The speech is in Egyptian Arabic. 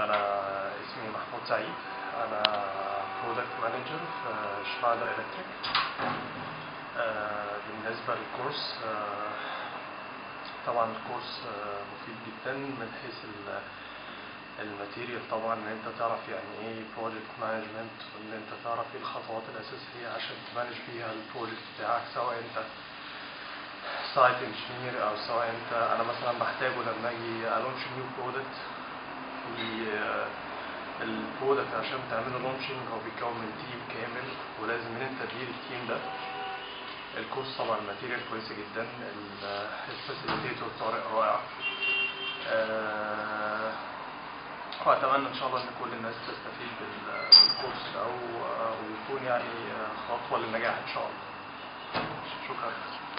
انا اسمي محمود سعيد انا برودكت مانجر في شنايدر الكتريك بالنسبه للكورس آه، طبعا الكورس آه، مفيد جدا من حيث ال- الماتيريال طبعا ان انت تعرف يعني ايه بروجكت مانجمنت وان انت تعرف ايه الخطوات الاساسيه عشان تمانج بيها البروجكت بتاعك سواء انت سايت انجينير او سواء انت انا مثلا بحتاجه لما اجي الونش نيو برودكت البرودكت عشان تعمله لونشنج هو بيتكون من تيم كامل ولازم ان انت تدير التيم ده الكورس طبعا الماتيريال كويسه جدا الفاسيليتيتور طارق رائع آه، واتمنى ان شاء الله ان كل الناس تستفيد بال- بالكورس او او يكون يعني خطوه للنجاح ان شاء الله شكرا